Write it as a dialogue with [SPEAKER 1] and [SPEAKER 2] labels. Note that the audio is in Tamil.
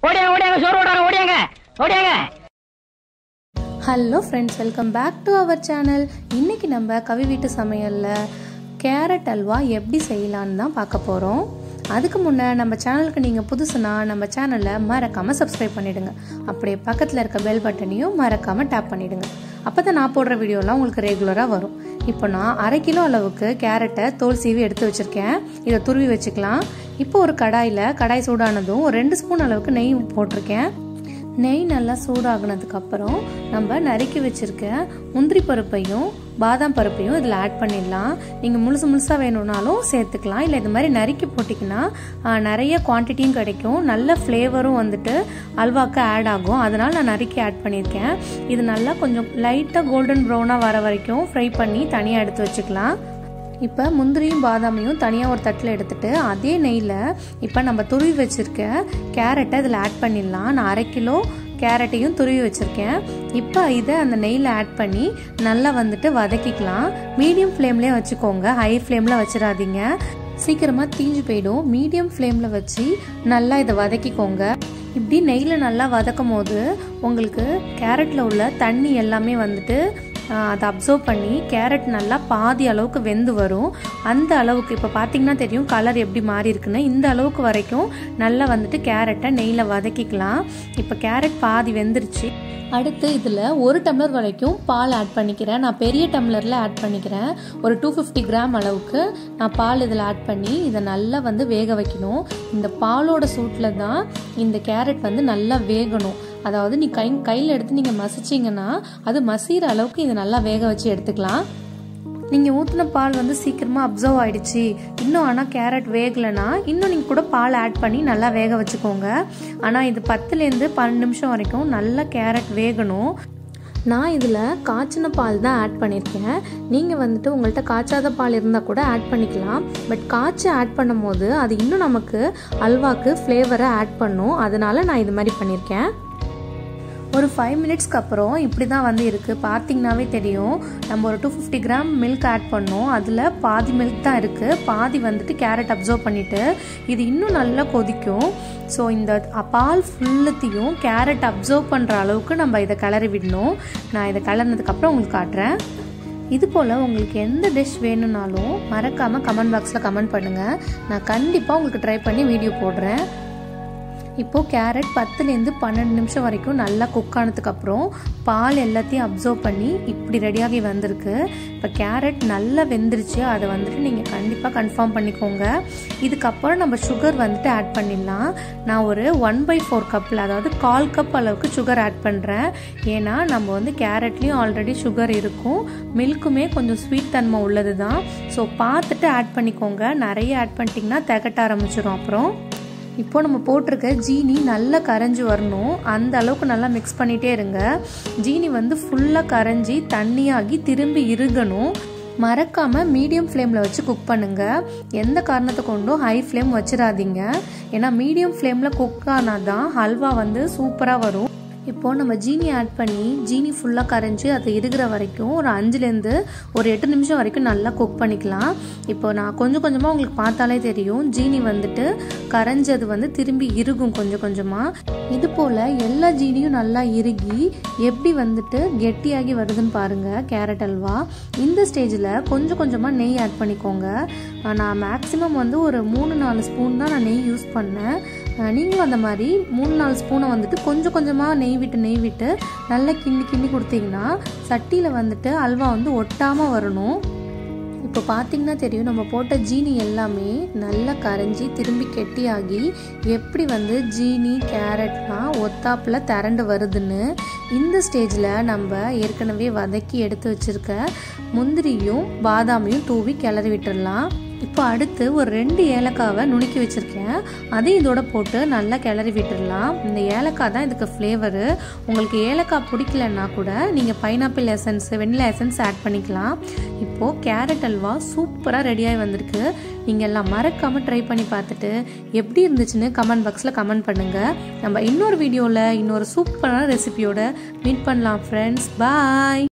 [SPEAKER 1] ஓடியாங்க ஓடியாங்க சோறு ஓடாங்க ஓடியாங்க ஓடியாங்க
[SPEAKER 2] hello friends welcome back to our channel இன்னைக்கு நம்ம கவி வீட்டு சமையலில் கேரட் அல்வா எப்படி செய்யலான்னு தான் பார்க்க போகிறோம் அதுக்கு முன்னே நம்ம சேனலுக்கு நீங்கள் புதுசுனா நம்ம சேனலை மறக்காமல் சப்ஸ்கிரைப் பண்ணிவிடுங்க அப்படியே பக்கத்தில் இருக்க பெல் பட்டனையும் மறக்காமல் டேப் பண்ணிவிடுங்க அப்போ தான் நான் போடுற வீடியோலாம் உங்களுக்கு ரெகுலராக வரும் இப்போ நான் அரை கிலோ அளவுக்கு கேரட்டை தோல் சீவி எடுத்து வச்சுருக்கேன் இதை துருவி வச்சுக்கலாம் இப்போ ஒரு கடாயில் கடாய் சூடானதும் ஒரு ரெண்டு ஸ்பூன் அளவுக்கு நெய் போட்டிருக்கேன் நெய் நல்லா சூடாகினதுக்கு அப்புறம் நம்ம நறுக்கி வச்சிருக்க முந்திரி பருப்பையும் பாதாம் பருப்பையும் இதில் ஆட் பண்ணிடலாம் நீங்கள் முழுசு முழுசாக வேணும்னாலும் சேர்த்துக்கலாம் இல்லை இது மாதிரி நறுக்கி போட்டிங்கன்னா நிறைய குவான்டிட்டியும் கிடைக்கும் நல்ல ஃப்ளேவரும் வந்துட்டு அல்வாக்கு ஆட் ஆகும் அதனால் நான் நறுக்கி ஆட் பண்ணியிருக்கேன் இது நல்லா கொஞ்சம் லைட்டாக கோல்டன் ப்ரௌனாக வர வரைக்கும் ஃப்ரை பண்ணி தனியாக எடுத்து வச்சுக்கலாம் இப்போ முந்திரியும் பாதாமையும் தனியாக ஒரு தட்டில் எடுத்துட்டு அதே நெய்யில் இப்போ நம்ம துருவி வச்சுருக்க கேரட்டை இதில் ஆட் பண்ணிடலாம் நான் அரை கிலோ கேரட்டையும் துருவி வச்சுருக்கேன் இப்போ இதை அந்த நெய்யில் ஆட் பண்ணி நல்லா வந்துட்டு வதக்கிக்கலாம் மீடியம் ஃப்ளேம்லேயே வச்சுக்கோங்க ஹை ஃப்ளேமில் வச்சிடாதீங்க சீக்கிரமாக தீஞ்சு போயிடும் மீடியம் ஃப்ளேமில் வச்சு நல்லா இதை வதக்கிக்கோங்க இப்படி நெய்யில் நல்லா வதக்கும் போது உங்களுக்கு கேரட்டில் உள்ள தண்ணி எல்லாமே வந்துட்டு அதை அப்சர்வ் பண்ணி கேரட் நல்லா பாதி அளவுக்கு வெந்து வரும் அந்த அளவுக்கு இப்போ பார்த்தீங்கன்னா தெரியும் கலர் எப்படி மாறி இருக்குன்னு இந்த அளவுக்கு வரைக்கும் நல்லா வந்துட்டு கேரட்டை நெய்யில் வதக்கிக்கலாம் இப்போ கேரட் பாதி வெந்துருச்சு அடுத்து இதில் ஒரு டம்ளர் வரைக்கும் பால் ஆட் பண்ணிக்கிறேன் நான் பெரிய டம்ளரில் ஆட் பண்ணிக்கிறேன் ஒரு டூ ஃபிஃப்டி கிராம் அளவுக்கு நான் பால் இதில் ஆட் பண்ணி இதை நல்லா வந்து வேக வைக்கணும் இந்த பாலோட சூட்டில் தான் இந்த கேரட் வந்து நல்லா வேகணும் அதாவது நீ கை கையில் எடுத்து நீங்கள் மசிச்சிங்கன்னா அது மசிகிற அளவுக்கு இதை நல்லா வேக வச்சு எடுத்துக்கலாம் நீங்கள் ஊற்றின பால் வந்து சீக்கிரமாக அப்சர்வ் ஆகிடுச்சு இன்னும் ஆனால் கேரட் வேகலைன்னா இன்னும் நீங்கள் கூட பால் ஆட் பண்ணி நல்லா வேக வச்சுக்கோங்க ஆனால் இது பத்துலேருந்து பன்னெண்டு நிமிஷம் வரைக்கும் நல்லா கேரட் வேகணும் நான் இதில் காய்ச்சின பால் தான் ஆட் பண்ணியிருக்கேன் நீங்கள் வந்துட்டு உங்கள்கிட்ட காய்ச்சாத பால் இருந்தால் கூட ஆட் பண்ணிக்கலாம் பட் காய்ச்சி ஆட் பண்ணும் போது அது இன்னும் நமக்கு அல்வாக்கு ஃப்ளேவரை ஆட் பண்ணும் அதனால நான் இது மாதிரி பண்ணியிருக்கேன் ஒரு ஃபைவ் மினிட்ஸ்க்கு அப்புறம் இப்படி தான் வந்து இருக்குது பார்த்தீங்கன்னாவே தெரியும் நம்ம ஒரு two fifty gram milk add பண்ணோம் அதில் பாதி மில்க் தான் இருக்குது பாதி வந்துட்டு கேரட் அப்சர்வ் பண்ணிவிட்டு இது இன்னும் நல்லா கொதிக்கும் ஸோ இந்த பால் ஃபுல்லத்தையும் கேரட் அப்சர்வ் பண்ணுற அளவுக்கு நம்ம இதை கிளறி விடணும் நான் இதை கிளறினதுக்கப்புறம் உங்களுக்கு காட்டுறேன் இது போல் உங்களுக்கு எந்த டிஷ் வேணும்னாலும் மறக்காமல் கமெண்ட் பாக்ஸில் கமெண்ட் பண்ணுங்கள் நான் கண்டிப்பாக உங்களுக்கு ட்ரை பண்ணி வீடியோ போடுறேன் இப்போது கேரட் பத்துலேருந்து பன்னெண்டு நிமிஷம் வரைக்கும் நல்லா குக் ஆனதுக்கப்புறம் பால் எல்லாத்தையும் அப்சர்வ் பண்ணி இப்படி ரெடியாகி வந்திருக்கு இப்போ கேரட் நல்லா வெந்துருச்சு அதை வந்துட்டு நீங்கள் கண்டிப்பாக கன்ஃபார்ம் பண்ணிக்கோங்க இதுக்கப்புறம் நம்ம சுகர் வந்துட்டு ஆட் பண்ணிடலாம் நான் ஒரு ஒன் பை ஃபோர் கப்பில் அதாவது கால் கப் அளவுக்கு சுகர் ஆட் பண்ணுறேன் ஏன்னா நம்ம வந்து கேரட்லேயும் ஆல்ரெடி சுகர் இருக்கும் மில்க்குமே கொஞ்சம் ஸ்வீட் தன்மை உள்ளது தான் ஸோ பார்த்துட்டு ஆட் பண்ணிக்கோங்க நிறைய ஆட் பண்ணிட்டிங்கன்னா திகட்ட ஆரம்பிச்சிடும் அப்புறம் இப்போ நம்ம போட்டிருக்க ஜீனி நல்லா கரைஞ்சி வரணும் அந்த அளவுக்கு நல்லா மிக்ஸ் பண்ணிகிட்டே இருங்க ஜீனி வந்து ஃபுல்லாக கரைஞ்சி தண்ணியாகி திரும்பி இருகணும் மறக்காமல் மீடியம் ஃப்ளேமில் வச்சு குக் பண்ணுங்கள் எந்த காரணத்தை கொண்டும் ஹை ஃப்ளேம் வச்சிடாதீங்க ஏன்னா மீடியம் ஃப்ளேமில் குக் ஆனால் தான் ஹல்வா வந்து சூப்பராக வரும் இப்போது நம்ம ஜீனி ஆட் பண்ணி ஜீனி ஃபுல்லாக கரைஞ்சி அது இருக்கிற வரைக்கும் ஒரு அஞ்சுலேருந்து ஒரு எட்டு நிமிஷம் வரைக்கும் நல்லா குக் பண்ணிக்கலாம் இப்போ நான் கொஞ்சம் கொஞ்சமாக உங்களுக்கு பார்த்தாலே தெரியும் ஜீனி வந்துட்டு கரைஞ்சது வந்து திரும்பி இறுகும் கொஞ்சம் கொஞ்சமாக இது போல் எல்லா ஜீனியும் நல்லா இறுகி எப்படி வந்துட்டு கெட்டியாகி வருதுன்னு பாருங்கள் கேரட் அல்வா இந்த ஸ்டேஜில் கொஞ்சம் கொஞ்சமாக நெய் ஆட் பண்ணிக்கோங்க நான் மேக்ஸிமம் வந்து ஒரு மூணு நாலு ஸ்பூன் தான் நான் நெய் யூஸ் பண்ணேன் நீங்களும் அந்த மாதிரி மூணு நாலு ஸ்பூனை வந்துட்டு கொஞ்சம் கொஞ்சமாக நெய் விட்டு நெய் விட்டு நல்லா கிண்டி கிண்டி கொடுத்தீங்கன்னா சட்டியில் வந்துட்டு அல்வா வந்து ஒட்டாமல் வரணும் இப்போ பார்த்தீங்கன்னா தெரியும் நம்ம போட்ட ஜீனி எல்லாமே நல்லா கரைஞ்சி திரும்பி கெட்டியாகி எப்படி வந்து ஜீனி கேரட்லாம் ஒத்தாப்பில் திரண்டு வருதுன்னு இந்த ஸ்டேஜில் நம்ம ஏற்கனவே வதக்கி எடுத்து வச்சுருக்க முந்திரியும் பாதாமையும் தூவி கிளறி விட்டுடலாம் இப்போ அடுத்து ஒரு ரெண்டு ஏலக்காவை நுணுக்கி வச்சுருக்கேன் அதையும் இதோட போட்டு நல்லா கிளறி விட்டுடலாம் இந்த ஏலக்காய் தான் இதுக்கு ஃப்ளேவரு உங்களுக்கு ஏலக்காய் பிடிக்கலன்னா கூட நீங்கள் pineapple essence vanilla essence add பண்ணிக்கலாம் இப்போது கேரட் அல்வா சூப்பராக ரெடியாகி வந்திருக்கு நீங்கள் எல்லாம் மறக்காமல் ட்ரை பண்ணி பார்த்துட்டு எப்படி இருந்துச்சுன்னு கமெண்ட் பாக்ஸில் கமெண்ட் பண்ணுங்கள் நம்ம இன்னொரு வீடியோவில் இன்னொரு சூப்பரான ரெசிபியோட மீட் பண்ணலாம் ஃப்ரெண்ட்ஸ் பாய்